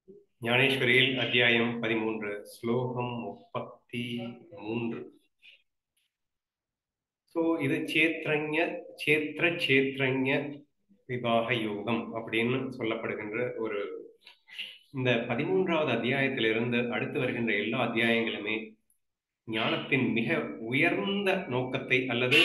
ஞானேஸ்வரியில் அத்தியாயம் பதிமூன்று ஸ்லோகம் முப்பத்தி மூன்று ஸோ இது சேத்ரஞ சேத்திர சேத்ரஞ விவாக யோகம் அப்படின்னு சொல்லப்படுகின்ற ஒரு இந்த பதிமூன்றாவது அத்தியாயத்திலிருந்து அடுத்து வருகின்ற எல்லா அத்தியாயங்களுமே ஞானத்தின் மிக உயர்ந்த நோக்கத்தை அல்லது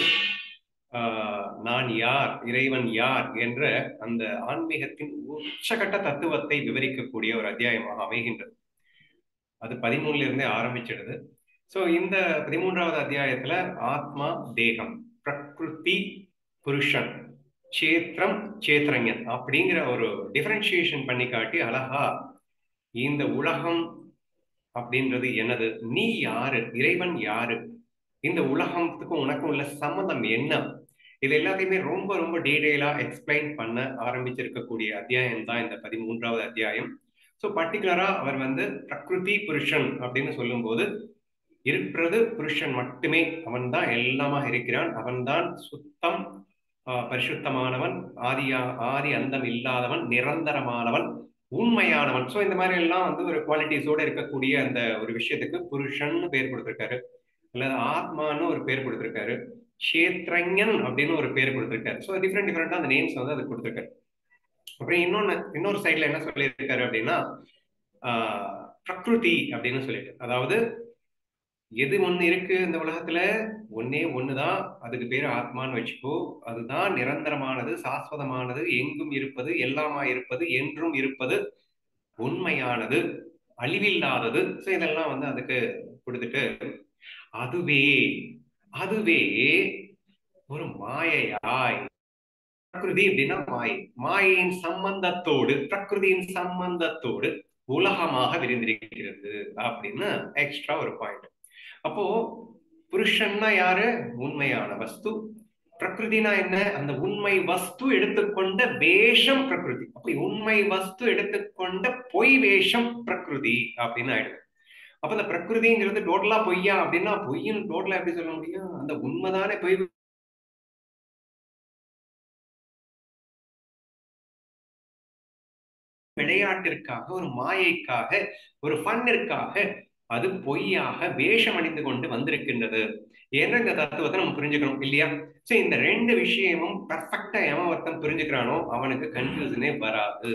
நான் யார் இறைவன் யார் என்ற அந்த ஆன்மீகத்தின் உச்சகட்ட தத்துவத்தை விவரிக்கக்கூடிய ஒரு அத்தியாயமாக அமைகின்றது அது பதிமூணுல இருந்தே ஆரம்பிச்சிடுது ஸோ இந்த பதிமூன்றாவது அத்தியாயத்துல ஆத்மா தேகம் பிரகிருதி புருஷன் சேத்திரம் சேத்திரஞன் அப்படிங்கிற ஒரு டிஃபரன்சியேஷன் பண்ணி காட்டி அழகா இந்த உலகம் அப்படின்றது என்னது நீ யாரு இறைவன் யாரு இந்த உலகத்துக்கும் உனக்கும் உள்ள சம்மந்தம் என்ன இது எல்லாத்தையுமே ரொம்ப ரொம்ப டீடைலா எக்ஸ்பிளைன் பண்ண ஆரம்பிச்சிருக்கக்கூடிய அத்தியாயம் தான் இந்த பதிமூன்றாவது அத்தியாயம் ஸோ பர்டிகுலரா அவர் வந்து பிரகிருதி புருஷன் அப்படின்னு சொல்லும்போது இருக்கிறது புருஷன் மட்டுமே அவன் தான் எல்லாமாக இருக்கிறான் அவன்தான் சுத்தம் பரிசுத்தமானவன் ஆதியா ஆதி அந்தம் இல்லாதவன் நிரந்தரமானவன் உண்மையானவன் ஸோ இந்த மாதிரி எல்லாம் வந்து ஒரு குவாலிட்டிஸோட இருக்கக்கூடிய அந்த ஒரு விஷயத்துக்கு புருஷன் பேர் கொடுத்திருக்காரு அல்லது ஆத்மான்னு ஒரு பேர் கொடுத்திருக்காரு க்ஷேத்ரஞன் அப்படின்னு ஒரு பேர் கொடுத்திருக்காரு ஸோ டிஃப்ரெண்ட் டிஃப்ரெண்டா அந்த நேம்ஸ் வந்து அது கொடுத்திருக்காரு அப்புறம் இன்னொன்னு இன்னொரு சைட்ல என்ன சொல்லியிருக்காரு அப்படின்னா பிரகிருதி அப்படின்னு சொல்லிட்டு அதாவது எது ஒண்ணு இருக்கு இந்த உலகத்துல ஒன்னே ஒண்ணுதான் அதுக்கு பேரு ஆத்மான்னு வச்சுக்கோ அதுதான் நிரந்தரமானது சாஸ்வதமானது எங்கும் இருப்பது எல்லாமா இருப்பது என்றும் இருப்பது உண்மையானது அழிவில்லாதது ஸோ இதெல்லாம் வந்து அதுக்கு கொடுத்துட்டு அதுவே அதுவே ஒரு மாயையாய் பிரகிருதி அப்படின்னா மாயை மாயையின் சம்பந்தத்தோடு பிரகிருதியின் சம்பந்தத்தோடு உலகமாக விரிந்திருக்கிறது அப்படின்னு எக்ஸ்ட்ரா ஒரு பாயிண்ட் அப்போ புருஷன்னா யாரு உண்மையான வஸ்து பிரகிருதினா என்ன அந்த உண்மை வஸ்து எடுத்துக்கொண்ட வேஷம் பிரகிருதி அப்படி உண்மை வஸ்து எடுத்துக்கொண்ட பொய் வேஷம் பிரகிருதி அப்படின்னு ஆயிடுது அப்ப அந்த பிரகிருதிங்கிறது டோட்டலா பொய்யா அப்படின்னா பொய்ன்னு டோட்டலா எப்படி சொல்ல முடியும் அந்த உண்மைதானே பொய் விளையாட்டிற்காக ஒரு மாயைக்காக ஒரு ஃபன்னிற்காக அது பொய்யாக வேஷம் அணிந்து கொண்டு வந்திருக்கின்றது ஏன்னா இந்த தத்துவத்தை நம்ம புரிஞ்சுக்கணும் இல்லையா சோ இந்த ரெண்டு விஷயமும் பர்ஃபெக்டா எவன் ஒருத்தன் புரிஞ்சுக்கிறானோ அவனுக்கு கன்ஃபியூஷனே வராது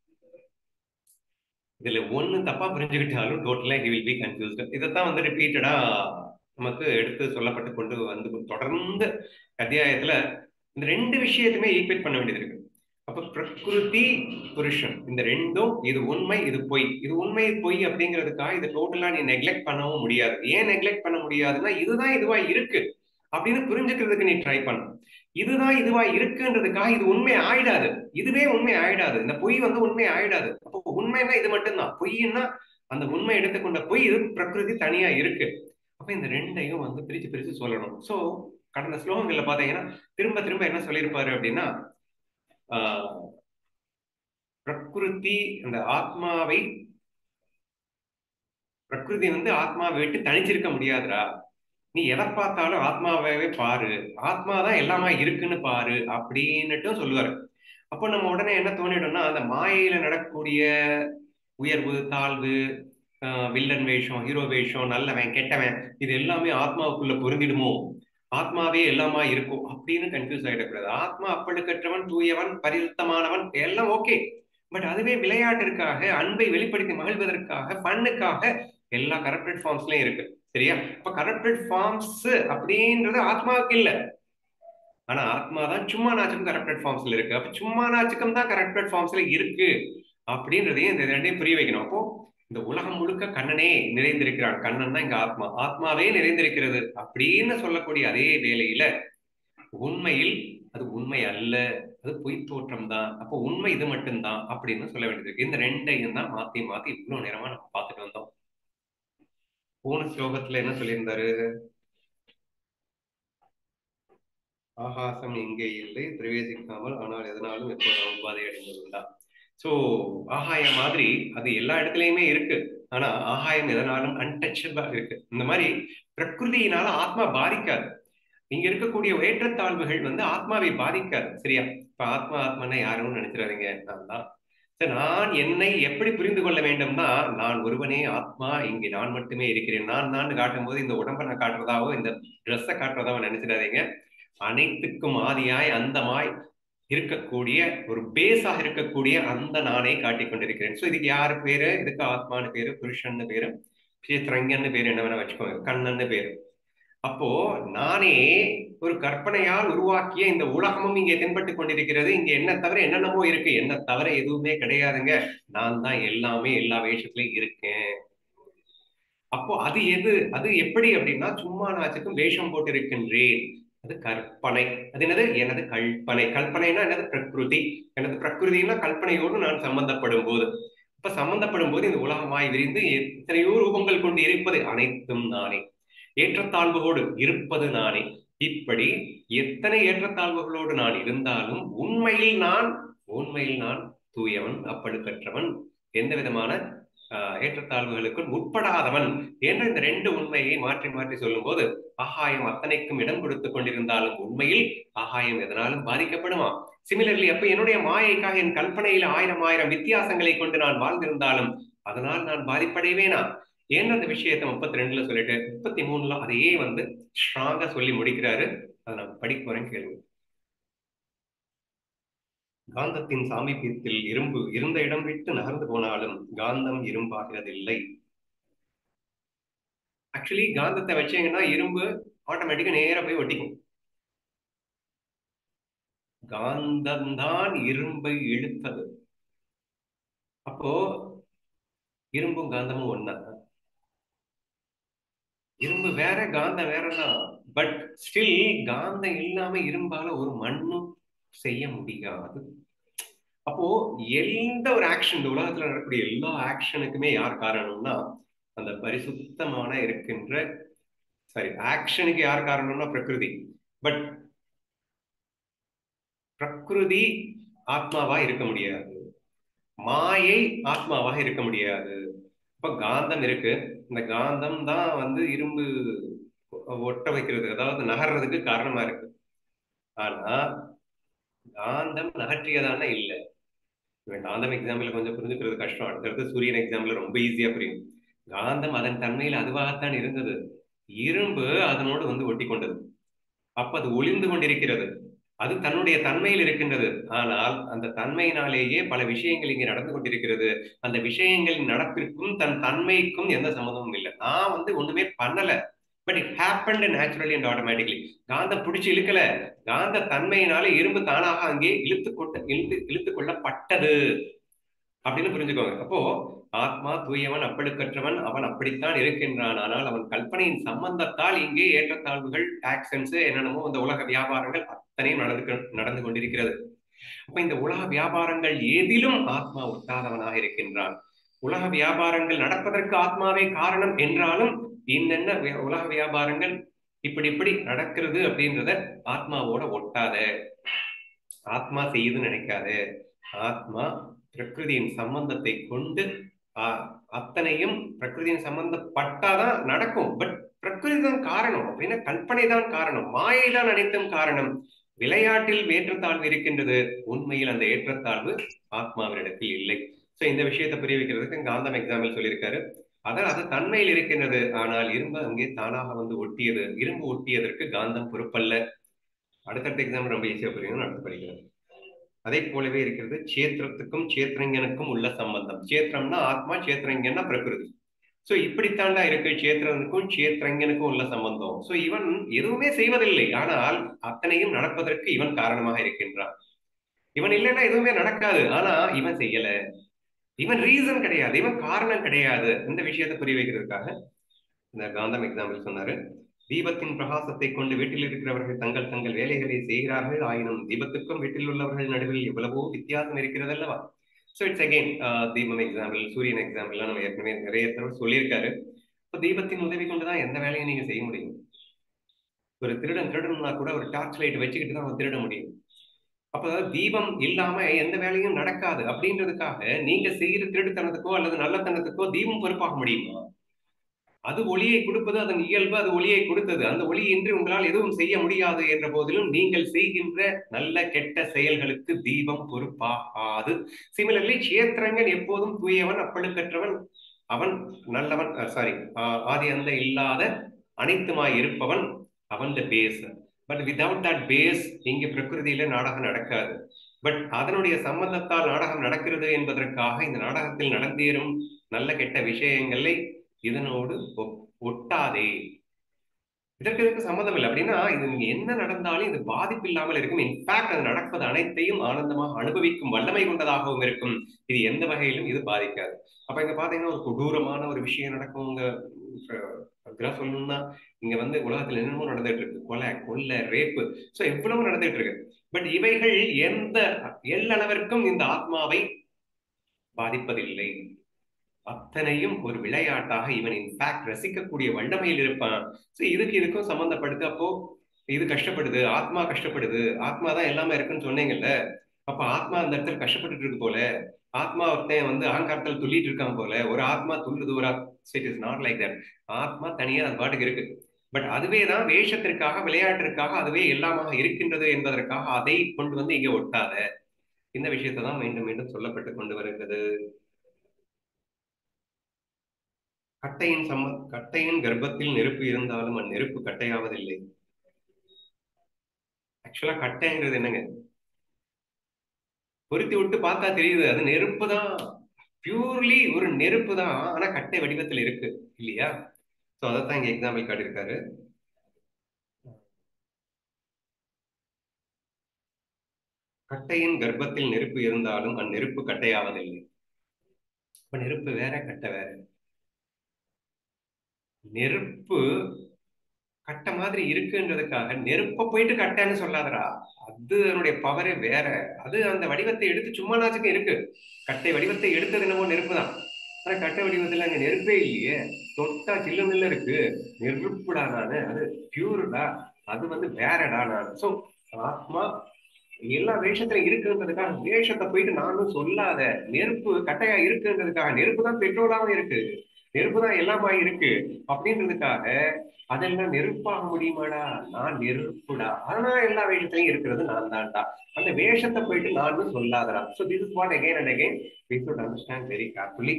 இதுல ஒண்ணு தப்பா புரிஞ்சுக்கிட்டாலும் டோட்டலா ஹி வில் பி கன்ஃபியூஸ்டு இதைத்தான் வந்து ரிப்பீட்டடா நமக்கு எடுத்து சொல்லப்பட்டு கொண்டு வந்து தொடர்ந்து அத்தியாயத்துல இந்த ரெண்டு விஷயத்தையுமே ஈக்குவேட் பண்ண வேண்டியது இருக்கு அப்ப பிரகிருதி புருஷன் இந்த ரெண்டும் இது உண்மை இது பொய் இது உண்மை பொய் அப்படிங்கிறதுக்காக இதை டோட்டலா நீ நெக்லெக்ட் பண்ணவும் முடியாது ஏன் நெக்லெக்ட் பண்ண முடியாதுன்னா இதுதான் இதுவா இருக்கு அப்படின்னு புரிஞ்சுக்கிறதுக்கு நீ ட்ரை பண்ண இதுதான் இதுவா இருக்குன்றதுக்காக இது உண்மை ஆயிடாது இதுவே உண்மை ஆயிடாது இந்த பொய் வந்து உண்மை ஆயிடாது அப்போ உண்மைன்னா இது மட்டும்தான் பொய்ன்னா அந்த உண்மை எடுத்துக்கொண்ட பொய் இது பிரகிருதி தனியா இருக்கு அப்ப இந்த ரெண்டையும் வந்து பிரிச்சு பிரிச்சு சொல்லணும் சோ கடந்த ஸ்லோகங்கள்ல பாத்தீங்கன்னா திரும்ப திரும்ப என்ன சொல்லியிருப்பாரு அப்படின்னா பிரகிருதி அந்த ஆத்மாவை பிரகிருதி வந்து ஆத்மாவை விட்டு தனிச்சிருக்க முடியாதுடா நீ எதை பார்த்தாலும் ஆத்மாவே பாரு ஆத்மா தான் எல்லாமா இருக்குன்னு பாரு அப்படின்னுட்டும் சொல்லுவாரு அப்போ நம்ம உடனே என்ன தோணிடும்னா அந்த மாயையில நடக்கக்கூடிய உயர்வு தாழ்வு வில்லன் வேஷம் ஹீரோ வேஷம் நல்லவன் கெட்டவன் இது எல்லாமே ஆத்மாவுக்குள்ள பொருந்திடுமோ ஆத்மாவே எல்லாமா இருக்கும் அப்படின்னு கன்ஃபியூஸ் ஆயிடக்கூடாது ஆத்மா அப்பழுக்கற்றவன் தூயவன் பரிசுத்தமானவன் எல்லாம் ஓகே பட் அதுவே விளையாட்டிற்காக அன்பை வெளிப்படுத்தி மகிழ்வதற்காக பண்ணுக்காக எல்லா கரப்டட் ஃபார்ம்ஸ்லயும் இருக்கு சரியா இப்ப கரப்டட் ஃபார்ம்ஸ் அப்படின்றது ஆத்மாவுக்கு இல்ல ஆனா ஆத்மா தான் சும்மா நாச்சுக்கும் கரப்டட் ஃபார்ம்ஸ்ல இருக்கு அப்ப சும்மா நாச்சுக்கும் தான் கரப்டட் ஃபார்ம்ஸ்ல இருக்கு அப்படின்றதையும் இந்த ரெண்டையும் புரிய வைக்கணும் அப்போ இந்த உலகம் முழுக்க கண்ணனே நிறைந்திருக்கிறான் கண்ணன் தான் இங்க ஆத்மா ஆத்மாவே நிறைந்திருக்கிறது அப்படின்னு சொல்லக்கூடிய அதே வேளையில உண்மையில் அது உண்மை அல்ல அது பொய் தோற்றம் தான் அப்போ உண்மை இது மட்டும்தான் அப்படின்னு சொல்ல வேண்டியது இந்த ரெண்டையும் தான் மாத்தி மாத்தி இவ்வளவு நேரமா நம்ம பார்த்துட்டு வந்தோம் போன ஸ்லோகத்துல என்ன சொல்லியிருந்தாரு ஆகாசம் எங்கே இல்லை பிரவேசிக்காமல் ஆனால் எதனாலும் எப்போதும் உபாதை அடைந்ததுண்டா சோ ஆகாயம் மாதிரி அது எல்லா இடத்துலயுமே இருக்கு ஆனா ஆகாயம் எதனாலும் அன்டச்சபிளா இருக்கு இந்த மாதிரி பிரகிருதியினால ஆத்மா பாதிக்காது இங்க இருக்கக்கூடிய ஏற்றத்தாழ்வுகள் வந்து ஆத்மாவை பாதிக்காது சரியா இப்ப ஆத்மா ஆத்மானா யாரும் நினைச்சிடாதீங்க நான் தான் சரி, நான் என்னை எப்படி புரிந்து கொள்ள வேண்டும்னா நான் ஒருவனே ஆத்மா இங்கே நான் மட்டுமே இருக்கிறேன் நான் நான் காட்டும் போது இந்த உடம்பை நான் காட்டுறதாவோ இந்த ட்ரெஸ்ஸை காட்டுறதாவோ நினைச்சிடாதீங்க அனைத்துக்கும் ஆதியாய் அந்தமாய் இருக்கக்கூடிய ஒரு பேஸாக இருக்கக்கூடிய அந்த நானே காட்டிக் கொண்டிருக்கிறேன் ஸோ இதுக்கு யாரு பேரு இதுக்கு ஆத்மான்னு பேரு புருஷன்னு பேரு சேத்ரங்கன்னு பேரு என்ன வேணா வச்சுக்கோங்க கண்ணன்னு பேரு அப்போ நானே ஒரு கற்பனையால் உருவாக்கிய இந்த உலகமும் இங்கே தென்பட்டு கொண்டிருக்கிறது இங்க என்ன தவிர என்னென்னமோ இருக்கு என்ன தவிர எதுவுமே கிடையாதுங்க நான் தான் எல்லாமே எல்லா வேஷத்துலயும் இருக்கேன் அப்போ அது எது அது எப்படி அப்படின்னா சும்மா நாச்சுக்கும் வேஷம் போட்டு இருக்கின்றேன் அது கற்பனை அது என்னது எனது கல்பனை கல்பனைனா என்னது பிரகிருதி எனது பிரகிருதினா கல்பனையோடு நான் சம்பந்தப்படும் போது இப்ப சம்பந்தப்படும் போது இந்த உலகமாய் விரிந்து எத்தனையோ ரூபங்கள் கொண்டு இருப்பது அனைத்தும் நானே ஏற்றத்தாழ்வுகளோடு இருப்பது நானே இப்படி எத்தனை ஏற்றத்தாழ்வுகளோடு நான் இருந்தாலும் உண்மையில் நான் உண்மையில் நான் தூயவன் அப்பழுக்கற்றவன் எந்த விதமான ஆஹ், ஏற்றத்தாழ்வுகளுக்கும் உட்படாதவன் என்ற இந்த ரெண்டு உண்மையை மாற்றி மாற்றி சொல்லும்போது ஆகாயம் அத்தனைக்கும் இடம் கொடுத்து கொண்டிருந்தாலும் உண்மையில் ஆகாயம் எதனாலும் பாதிக்கப்படுமா சிமிலர்லி அப்ப என்னுடைய மாயைக்காக என் கல்பனையில ஆயிரம் ஆயிரம் வித்தியாசங்களை கொண்டு நான் வாழ்ந்திருந்தாலும் அதனால் நான் பாதிப்படைவேனா ஏன் அந்த விஷயத்தை முப்பத்தி ரெண்டுல சொல்லிட்டு முப்பத்தி மூணுல அதையே வந்து ஸ்ட்ராங்கா சொல்லி முடிக்கிறாரு அதை நான் படிக்க போறேன் கேளுங்க காந்தத்தின் சாமீபியத்தில் இரும்பு இருந்த இடம் விட்டு நகர்ந்து போனாலும் காந்தம் இரும்பாகிறதில்லை ஆக்சுவலி காந்தத்தை வச்சீங்கன்னா இரும்பு ஆட்டோமேட்டிக்கா நேரா போய் ஒட்டிக்கும் காந்தம்தான் இரும்பை இழுத்தது அப்போ இரும்பும் காந்தமும் ஒண்ணா இரும்பு வேற காந்தம் வேறதான் பட் ஸ்டில் காந்தம் இல்லாம இரும்பால ஒரு மண்ணும் செய்ய முடியாது அப்போ எந்த ஒரு ஆக்ஷன் இந்த உலகத்துல நடக்கக்கூடிய எல்லா ஆக்ஷனுக்குமே யார் காரணம்னா அந்த பரிசுத்தமான இருக்கின்ற சாரி ஆக்ஷனுக்கு யார் காரணம்னா பிரகிருதி பட் பிரகிருதி ஆத்மாவா இருக்க முடியாது மாயை ஆத்மாவாக இருக்க முடியாது இப்ப காந்தம் இருக்கு இந்த காந்தம் தான் வந்து இரும்பு ஒட்ட வைக்கிறது அதாவது நகர்றதுக்கு காரணமா இருக்கு ஆனா காந்தம் நகற்றியதான இல்ல இவன் காந்தம் எக்ஸாம்பிள் கொஞ்சம் புரிஞ்சுக்கிறது கஷ்டம் அடுத்தடுத்து சூரியன் எக்ஸாம்பிள் ரொம்ப ஈஸியா புரியும் காந்தம் அதன் தன்மையில் அதுவாகத்தான் இருந்தது இரும்பு அதனோடு வந்து ஒட்டி கொண்டது அப்ப அது ஒளிந்து கொண்டிருக்கிறது அது தன்னுடைய தன்மையில் இருக்கின்றது ஆனால் அந்த தன்மையினாலேயே பல விஷயங்கள் இங்கே நடந்து கொண்டிருக்கிறது அந்த விஷயங்களின் நடப்பிற்கும் தன் தன்மைக்கும் எந்த சம்மந்தமும் இல்லை நான் வந்து ஒண்ணுமே பண்ணல but it happened naturally and automatically காந்தம் பிடிச்சி இழுக்கல காந்த தன்மையினால இரும்பு தானாக அங்கே இழுத்து கொட்ட இழுத்து இழுத்து கொள்ளப்பட்டது அப்படின்னு புரிஞ்சுக்கோங்க அப்போ ஆத்மா தூயவன் அப்பழுக்கற்றவன் அவன் அப்படித்தான் இருக்கின்றான் ஆனால் அவன் கல்பனையின் சம்பந்தத்தால் இங்கே ஏற்றத்தாழ்வுகள் ஆக்சன்ஸ் என்னென்னமோ இந்த உலக வியாபாரங்கள் அத்தனையும் நடந்து நடந்து கொண்டிருக்கிறது அப்ப இந்த உலக வியாபாரங்கள் எதிலும் ஆத்மா ஒட்டாதவனாக இருக்கின்றான் உலக வியாபாரங்கள் நடப்பதற்கு ஆத்மாவே காரணம் என்றாலும் இன்னென்ன வி- உலக வியாபாரங்கள் இப்படி இப்படி நடக்கிறது அப்படின்றத ஆத்மாவோட ஒட்டாத ஆத்மா செய்யுதுன்னு நினைக்காத ஆத்மா பிரகிருதியின் சம்பந்தத்தை கொண்டு ஆ- அத்தனையும் பிரகிருதியின் சம்பந்தப்பட்டாதான் நடக்கும் பட் பிரகிருதி தான் காரணம் அப்படின்னா கல்பனை தான் காரணம் மாயை தான் அனைத்தும் காரணம் விளையாட்டில் ஏற்றத்தாழ்வு இருக்கின்றது உண்மையில் அந்த ஏற்றத்தாழ்வு ஆத்மாவினிடத்தில் இல்லை சோ இந்த விஷயத்தை புரிய வைக்கிறதுக்கு காந்தம் எக்ஸாம்பிள் சொல்லியிருக்காரு அதான் அது தன்மையில் இருக்கின்றது ஆனால் இரும்பு அங்கே தானாக வந்து ஒட்டியது இரும்பு ஒட்டியதற்கு காந்தம் பொறுப்பல்ல அடுத்தடுத்த எக்ஸாம்பிள் ரொம்ப ஈஸியா புரியும் அடுத்து படிக்கிறேன் அதே போலவே இருக்கிறது சேத்திரத்துக்கும் சேத்திரங்கனுக்கும் உள்ள சம்பந்தம் சேத்திரம்னா ஆத்மா சேத்திரங்கன்னா பிரகிருதி சோ இப்படித்தாண்டா இருக்கு சேத்திரனுக்கும் சேத்திரங்கனுக்கும் உள்ள சம்பந்தம் சோ இவன் எதுவுமே செய்வதில்லை ஆனால் அத்தனையும் நடப்பதற்கு இவன் காரணமாக இருக்கின்றான் இவன் இல்லைன்னா எதுவுமே நடக்காது ஆனா இவன் செய்யல இவன் ரீசன் கிடையாது இவன் காரணம் கிடையாது இந்த விஷயத்தை புரிய வைக்கிறதுக்காக இந்த காந்தம் எக்ஸாம்பிள் சொன்னாரு தீபத்தின் பிரகாசத்தை கொண்டு வீட்டில் இருக்கிறவர்கள் தங்கள் தங்கள் வேலைகளை செய்கிறார்கள் ஆயினும் தீபத்துக்கும் வீட்டில் உள்ளவர்கள் நடுவில் எவ்வளவோ வித்தியாசம் இருக்கிறது அல்லவா ஸோ இட்ஸ் அகெயின் தீபம் எக்ஸாம்பிள் சூரியன் எக்ஸாம்பிள்லாம் நம்ம ஏற்கனவே நிறைய தடவை சொல்லியிருக்காரு இப்போ தீபத்தின் உதவி கொண்டுதான் எந்த வேலையும் நீங்க செய்ய முடியும் ஒரு திருடன் திருடணும்னா கூட ஒரு டார்ச் லைட் வச்சுக்கிட்டு தான் அவன் திருட முடியும் அப்ப தீபம் இல்லாம எந்த வேலையும் நடக்காது அப்படின்றதுக்காக நீங்க செய்யற திருடுத்தனத்துக்கோ அல்லது நல்லத்தனத்துக்கோ தீபம் பொறுப்பாக முடியுமா அது ஒளியை கொடுப்பது அதன் இயல்பு அது ஒளியை கொடுத்தது அந்த ஒளி இன்றி உங்களால் எதுவும் செய்ய முடியாது என்ற போதிலும் நீங்கள் செய்கின்ற நல்ல கெட்ட செயல்களுக்கு தீபம் பொறுப்பாகாது சிமிலர்லி சேத்திரங்கன் எப்போதும் தூயவன் அப்பழுக்கற்றவன் அவன் நல்லவன் சாரி ஆதி அந்த இல்லாத அனைத்துமாய் இருப்பவன் அவன் the base but without that base இங்க பிரகிருதியில நாடகம் நடக்காது பட் அதனுடைய சம்பந்தத்தால் நாடகம் நடக்கிறது என்பதற்காக இந்த நாடகத்தில் நடந்தேறும் நல்ல கெட்ட விஷயங்களை இதனோடு ஒட்டாதே இதற்கு இதற்கு சம்மந்தம் இல்லை அப்படின்னா இது நீங்க என்ன நடந்தாலும் இது பாதிப்பு இல்லாமல் இருக்கும் இன்ஃபேக்ட் அது நடப்பது அனைத்தையும் ஆனந்தமாக அனுபவிக்கும் வல்லமை கொண்டதாகவும் இருக்கும் இது எந்த வகையிலும் இது பாதிக்காது அப்ப இங்க பாத்தீங்கன்னா ஒரு கொடூரமான ஒரு விஷயம் நடக்கும் இங்க அப்படிலாம் சொல்லணும்னா இங்க வந்து உலகத்துல என்னென்னமோ நடந்துட்டு இருக்கு கொலை கொள்ளை ரேப்பு சோ எவ்வளவு நடந்துட்டு இருக்கு பட் இவைகள் எந்த எல்லளவிற்கும் இந்த ஆத்மாவை பாதிப்பதில்லை அத்தனையும் ஒரு விளையாட்டாக இவன் இன்ஃபேக்ட் ரசிக்கக்கூடிய வல்லமையில் இருப்பான் ஸோ இதுக்கு இதுக்கும் சம்மந்தப்படுது அப்போ இது கஷ்டப்படுது ஆத்மா கஷ்டப்படுது ஆத்மா தான் எல்லாமே இருக்குன்னு சொன்னீங்கல்ல அப்ப ஆத்மா அந்த இடத்துல கஷ்டப்பட்டுட்டு இருக்கு போல ஆத்மா ஒருத்தன் வந்து அகங்காரத்தில் துள்ளிட்டு இருக்கான் போல ஒரு ஆத்மா துள்ளுது ஒரு it is not like that ஆத்மா தனியா அது பாட்டுக்கு இருக்கு பட் அதுவே தான் வேஷத்திற்காக விளையாட்டிற்காக அதுவே எல்லாமாக இருக்கின்றது என்பதற்காக அதை கொண்டு வந்து இங்க ஒட்டாத இந்த விஷயத்தை தான் மீண்டும் மீண்டும் சொல்லப்பட்டு கொண்டு வருகிறது கட்டையின் சம்ம கட்டையின் கர்ப்பத்தில் நெருப்பு இருந்தாலும் அந்நெருப்பு கட்டையாவதில்லை ஆக்சுவலா கட்டைங்கிறது என்னங்க பொருத்தி விட்டு பார்த்தா தெரியுது அது நெருப்பு தான் பியூர்லி ஒரு நெருப்பு தான் ஆனா கட்டை வடிவத்தில் இருக்கு இல்லையா ஸோ அதைத்தான் இங்க எக்ஸாம்பிள் காட்டியிருக்காரு கட்டையின் கர்ப்பத்தில் நெருப்பு இருந்தாலும் அந்நெருப்பு கட்டையாவதில்லை இப்ப நெருப்பு வேற கட்டை வேற நெருப்பு கட்டை மாதிரி இருக்குன்றதுக்காக நெருப்ப போயிட்டு கட்டைன்னு சொல்லாதடா அது அதனுடைய பவரே வேற அது அந்த வடிவத்தை எடுத்து சும்மா நாச்சுக்கும் இருக்கு கட்டை வடிவத்தை எடுத்தது என்னமோ நெருப்பு தான் ஆனா கட்டை வடிவத்துல அங்க நெருப்பே இல்லையே தொட்டா சில்லு மில்ல இருக்கு நெருப்புடா நானு அது பியூர்டா அது வந்து வேறடா நான் சோ ஆத்மா எல்லா வேஷத்திலும் இருக்குன்றதுக்காக வேஷத்தை போயிட்டு நானும் சொல்லாத நெருப்பு கட்டையா இருக்குன்றதுக்காக நெருப்பு தான் பெட்ரோலாவும் இருக்கு நெருப்பு தான் எல்லாமா இருக்கு அப்படின்றதுக்காக அதெல்லாம் நெருப்பாக முடியுமாடா நான் நெருப்புடா ஆனா எல்லா வேஷத்திலையும் இருக்கிறது நான் தான்டா அந்த வேஷத்தை போயிட்டு நானும் சொல்லாதடா so this is what again and again we should understand very carefully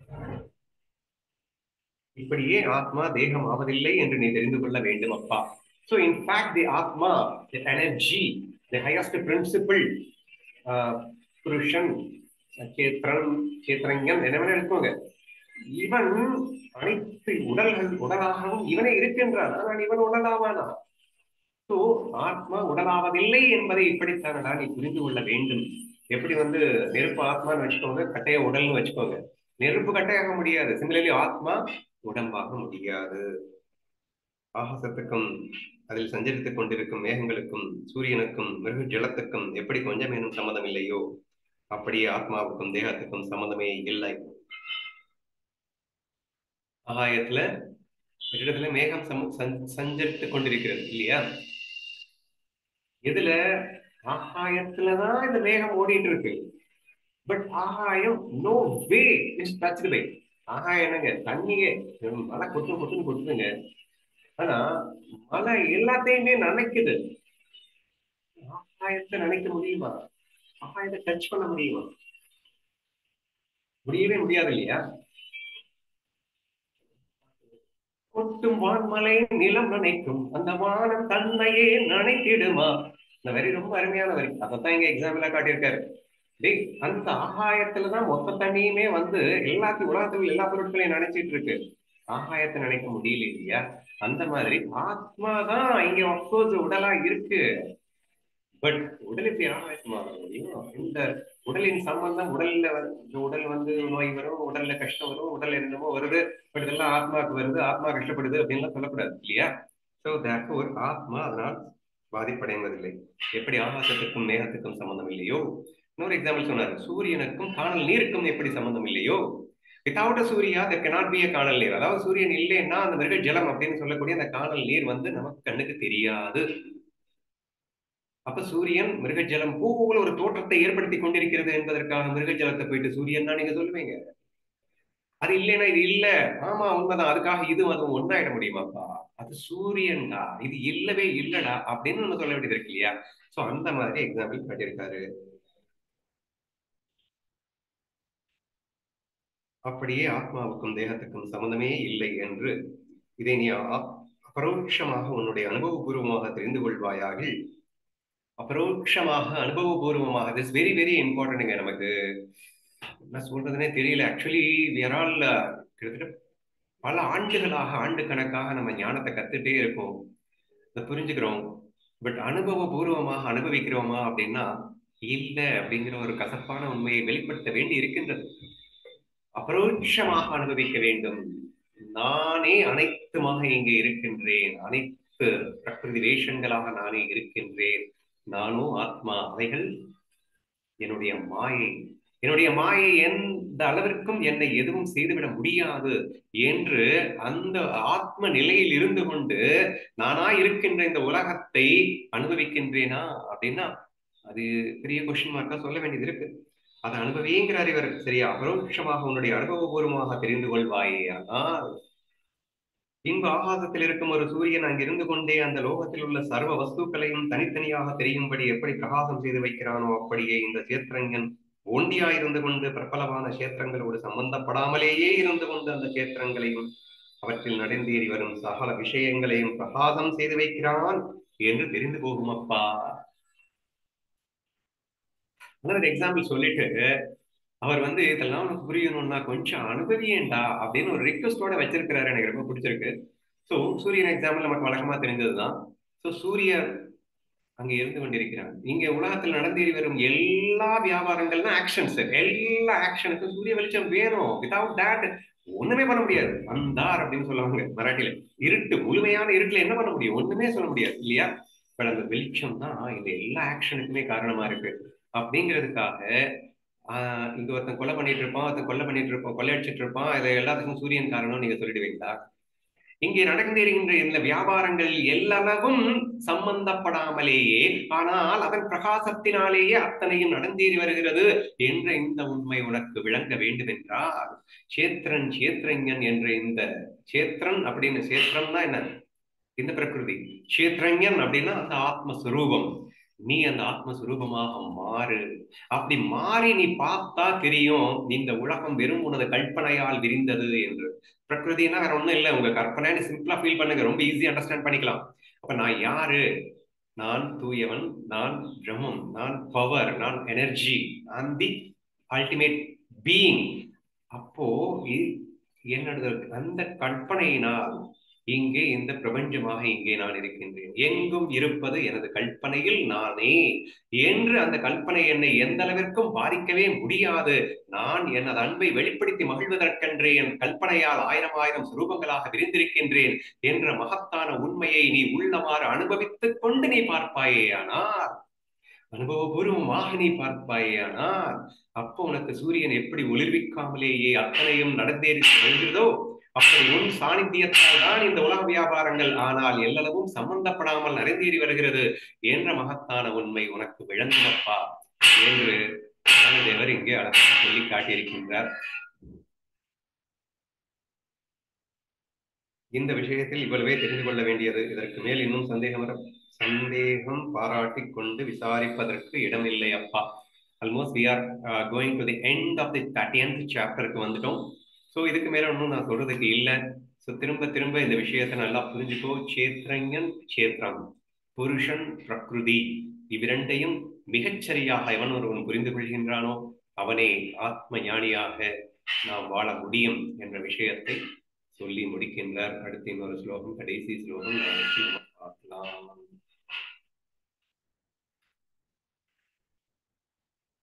இப்படியே ஆத்மா தேகம் ஆவதில்லை என்று நீ தெரிந்து கொள்ள வேண்டும் அப்பா சோ இன்ஃபேக்ட் தி ஆத்மா the energy the highest principle புருஷன் சேத்திரன் சேத்திரங்கன் என்ன வேணா எடுத்துக்கோங்க இவன் அனைத்து உடல்கள் உடலாகவும் இவனே இருக்கின்றான் ஆனால் இவன் உடலாவானா சோ ஆத்மா உடலாவதில்லை என்பதை இப்படித்தானடா நீ புரிந்து கொள்ள வேண்டும் எப்படி வந்து நெருப்பு ஆத்மான்னு வச்சுக்கோங்க கட்டைய உடல்னு வச்சுக்கோங்க நெருப்பு கட்டையாக முடியாது சிமிலர்லி ஆத்மா உடம்பாக முடியாது ஆகாசத்துக்கும் அதில் சஞ்சரித்துக் கொண்டிருக்கும் மேகங்களுக்கும் சூரியனுக்கும் மிருக ஜலத்துக்கும் எப்படி கொஞ்சமேனும் சம்மதம் இல்லையோ அப்படியே ஆத்மாவுக்கும் தேகத்துக்கும் சம்மதமே இல்லை ஆகாயத்துல இடத்துல மேகம் சஞ்சரித்துக் கொண்டிருக்கிறது இல்லையா இதுல ஆகாயத்துலதான் இந்த மேகம் ஓடிட்டு இருக்கு பட் ஆகாயம் no way is touch by ஆகாயம் என்னங்க தண்ணியே மழை கொத்து கொத்துன்னு கொத்துதுங்க ஆனா மழை எல்லாத்தையுமே நினைக்குது ஆகாயத்தை நினைக்க முடியுமா ஆகாயத்தை டச் பண்ண முடியுமா முடியவே முடியாது இல்லையா கொட்டும் வான்மலை நிலம் நினைக்கும் அந்த வானம் தன்னையே நினைத்திடுமா இந்த வரி ரொம்ப அருமையான வரி அதைத்தான் இங்க எக்ஸாம்பிளா காட்டியிருக்காரு டேய் அந்த ஆகாயத்துலதான் மொத்த தண்ணியுமே வந்து எல்லாத்தையும் உலகத்துல எல்லா பொருட்களையும் நினைச்சிட்டு இருக்கு ஆகாயத்தை நினைக்க முடியல இல்லையா அந்த மாதிரி ஆத்மாதான் இங்க அப்கோர்ஸ் உடலா இருக்கு பட் உடல் எப்படி ஆகாயமாக முடியும் இந்த உடலின் சம்பந்தம் உடல்ல வந்து உடல் வந்து நோய் வரும் உடல்ல கஷ்டம் வரும் உடல் என்னமோ வருது பட் இதெல்லாம் ஆத்மாவுக்கு வருது ஆத்மா கஷ்டப்படுது அப்படின்லாம் சொல்லக்கூடாது இல்லையா சோ ஒரு ஆத்மா அதனால் பாதிப்படைவதில்லை எப்படி ஆகாசத்துக்கும் மேகத்துக்கும் சம்பந்தம் இல்லையோ இன்னொரு எக்ஸாம்பிள் சொன்னார் சூரியனுக்கும் காணல் நீருக்கும் எப்படி சம்பந்தம் இல்லையோ without a Surya there cannot be a காணல் நீர் அதாவது சூரியன் இல்லைன்னா அந்த மிருக ஜலம் அப்படின்னு சொல்லக்கூடிய அந்த காணல் நீர் வந்து நமக்கு கண்ணுக்கு தெரியாது அப்ப சூரியன் மிருகஜலம் போல ஒரு தோற்றத்தை ஏற்படுத்தி கொண்டிருக்கிறது என்பதற்காக மிருகஜலத்தை போயிட்டு சூரியன் தான் நீங்க சொல்லுவீங்க அது இல்லைன்னா இது இல்ல ஆமா உண்மைதான் அதுக்காக இது அதுவும் ஒன்னாயிட முடியுமாப்பா அது சூரியன்டா இது இல்லவே இல்லடா அப்படின்னு நம்ம சொல்ல வேண்டியது இருக்கு இல்லையா சோ அந்த மாதிரி எக்ஸாம்பிள் காட்டியிருக்காரு அப்படியே ஆத்மாவுக்கும் தேகத்துக்கும் சம்பந்தமே இல்லை என்று இதை நீ அ- அபரோட்சமாக உன்னுடைய அனுபவபூர்வமாக தெரிந்து கொள்வாயாக அபரோட்சமாக அனுபவபூர்வமாக திஸ் வெரி வெரி இம்பார்ட்டன்ட்ங்க நமக்கு என்ன சொல்றதுனே தெரியல ஆக்சுவலி வியர் ஆல் கிட்டத்தட்ட பல ஆண்டுகளாக ஆண்டு கணக்காக நம்ம ஞானத்தை கத்துட்டே இருக்கோம் இதை புரிஞ்சுக்கிறோம் பட் அனுபவபூர்வமாக அனுபவிக்கிறோமா அப்படின்னா இல்ல அப்படிங்கிற ஒரு கசப்பான உண்மையை வெளிப்படுத்த வேண்டி இருக்கின்றது அபரோட்சமாக அனுபவிக்க வேண்டும் நானே அனைத்துமாக இங்கே இருக்கின்றேன் அனைத்து பிரகிருதி வேஷங்களாக நானே இருக்கின்றேன் நானோ ஆத்மா அவைகள் என்னுடைய மாயை என்னுடைய மாயை எந்த அளவிற்கும் என்னை எதுவும் செய்துவிட முடியாது என்று அந்த ஆத்ம நிலையில் இருந்து கொண்டு நானா இருக்கின்ற இந்த உலகத்தை அனுபவிக்கின்றேனா அப்படின்னா அது பெரிய கொஸ்டின் மார்க்கா சொல்ல வேண்டியது இருக்கு அதை அனுபவிங்கிறார் இவர் சரியா அபரோட்சமாக உன்னுடைய அனுபவபூர்வமாக தெரிந்து கொள்வாயே ஆனால் இன்ப ஆகாசத்தில் இருக்கும் ஒரு சூரியன் அங்கிருந்து கொண்டே அந்த லோகத்தில் உள்ள சர்வ வஸ்துக்களையும் தனித்தனியாக தெரியும்படி எப்படி பிரகாசம் செய்து வைக்கிறானோ அப்படியே இந்த சேத்திரங்கன் ஒண்டியாயிருந்து கொண்டு பிரபலமான சேத்திரங்களோடு சம்பந்தப்படாமலேயே இருந்து கொண்டு அந்த சேத்திரங்களையும் அவற்றில் நடந்தேறி வரும் சகல விஷயங்களையும் பிரகாசம் செய்து வைக்கிறான் என்று தெரிந்து போகும் அப்பா ஒரு எக்ஸாம்பிள் சொல்லிட்டு அவர் வந்து இதெல்லாம் உனக்கு புரியணும்னா கொஞ்சம் அனுபவியேண்டா அப்படின்னு ஒரு ரிக்வஸ்டோட வச்சிருக்கிறாரு எனக்கு ரொம்ப பிடிச்சிருக்கு ஸோ சூரியன் எக்ஸாம்பிள் நமக்கு வழக்கமா தெரிஞ்சதுதான் ஸோ சூரியன் அங்கே இருந்து கொண்டிருக்கிறான் இங்க உலகத்தில் நடந்தேறி வரும் எல்லா வியாபாரங்கள்னா ஆக்ஷன்ஸ் எல்லா ஆக்ஷனுக்கும் சூரிய வெளிச்சம் வேணும் வித்வுட் தேட் ஒண்ணுமே பண்ண முடியாது அந்தார் அப்படின்னு சொல்லுவாங்க மராட்டியில இருட்டு முழுமையான இருட்டுல என்ன பண்ண முடியும் ஒண்ணுமே சொல்ல முடியாது இல்லையா பட் அந்த வெளிச்சம் தான் இந்த எல்லா ஆக்ஷனுக்குமே காரணமா இருக்கு அப்படிங்கிறதுக்காக ஆஹ் இங்க ஒருத்தன் கொலை பண்ணிட்டு இருப்பான் ஒருத்தன் கொலை பண்ணிட்டு இருப்பான் கொள்ளையடிச்சிட்டு இருப்பான் இது எல்லாத்துக்கும் சூரியன் காரணம் நீங்க சொல்லிடுவீங்களா இங்கே நடந்திருக்கின்ற இந்த வியாபாரங்கள் எல்லாவும் சம்பந்தப்படாமலேயே ஆனால் அதன் பிரகாசத்தினாலேயே அத்தனையும் நடந்தேறி வருகிறது என்ற இந்த உண்மை உனக்கு விளங்க வேண்டும் என்றால் சேத்திரன் சேத்திரஞன் என்ற இந்த சேத்திரன் அப்படின்னு சேத்திரம்னா என்ன இந்த பிரகிருதி சேத்திரஞன் அப்படின்னா அந்த ஆத்மஸ்வரூபம் நீ அந்த ஆத்மஸ்வரூபமாக மாறு அப்படி மாறி நீ பார்த்தா தெரியும் இந்த உலகம் வெறும் உனது கல்பனையால் விரிந்தது என்று பிரகிருதினா வேற ஒண்ணும் இல்லை உங்க கற்பனைன்னு சிம்பிளா ஃபீல் பண்ணுங்க ரொம்ப ஈஸியா அண்டர்ஸ்டாண்ட் பண்ணிக்கலாம் அப்ப நான் யாரு நான் தூயவன் நான் பிரம்மம் நான் பவர் நான் எனர்ஜி நான் தி அல்டிமேட் பீயிங் அப்போ என்னோட அந்த கற்பனையினால் இங்கே இந்த பிரபஞ்சமாக இங்கே நான் இருக்கின்றேன் எங்கும் இருப்பது எனது கற்பனையில் நானே என்று அந்த கல்பனை என்னை எந்த அளவிற்கும் பாதிக்கவே முடியாது நான் எனது அன்பை வெளிப்படுத்தி மகிழ்வதற்கென்றே என் கல்பனையால் ஆயிரம் ஆயிரம் சுரூபங்களாக விரிந்திருக்கின்றேன் என்ற மகத்தான உண்மையை நீ உள்ளவாறு அனுபவித்துக் கொண்டு நீ பார்ப்பாயே ஆனால் அனுபவபூர்வமாக நீ பார்ப்பாயே ஆனால் அப்போ உனக்கு சூரியன் எப்படி ஒளிர்விக்காமலேயே அத்தனையும் நடந்தேறி வருகிறதோ அப்படி உன் சாநித்தியத்தால் தான் இந்த உலக வியாபாரங்கள் ஆனால் எல்லளவும் சம்பந்தப்படாமல் நிறைந்தேறி வருகிறது என்ற மகத்தான உண்மை உனக்கு விளங்குமப்பா என்று ஞானதேவர் இங்கே அழகாக சொல்லி காட்டியிருக்கின்றார் இந்த விஷயத்தில் இவ்வளவே தெரிந்து கொள்ள வேண்டியது இதற்கு மேல் இன்னும் சந்தேகம் வர சந்தேகம் பாராட்டி கொண்டு விசாரிப்பதற்கு இடமில்லை அப்பா almost we are going to the end of the thirteenth சாப்டருக்கு வந்துட்டோம் ஸோ இதுக்கு மேல ஒன்றும் நான் சொல்றதுக்கு இல்லை ஸோ திரும்ப திரும்ப இந்த விஷயத்தை நல்லா புரிஞ்சுக்கோ சேத்திரங்கன் சேத்திரம் புருஷன் பிரகிருதி இவ்விரண்டையும் மிகச்சரியாக எவன் ஒருவன் புரிந்து கொள்கின்றானோ அவனே ஆத்ம ஞானியாக நாம் வாழ முடியும் என்ற விஷயத்தை சொல்லி முடிக்கின்றார் அடுத்து இன்னொரு ஸ்லோகம் கடைசி ஸ்லோகம் நாளைக்கு பார்க்கலாம்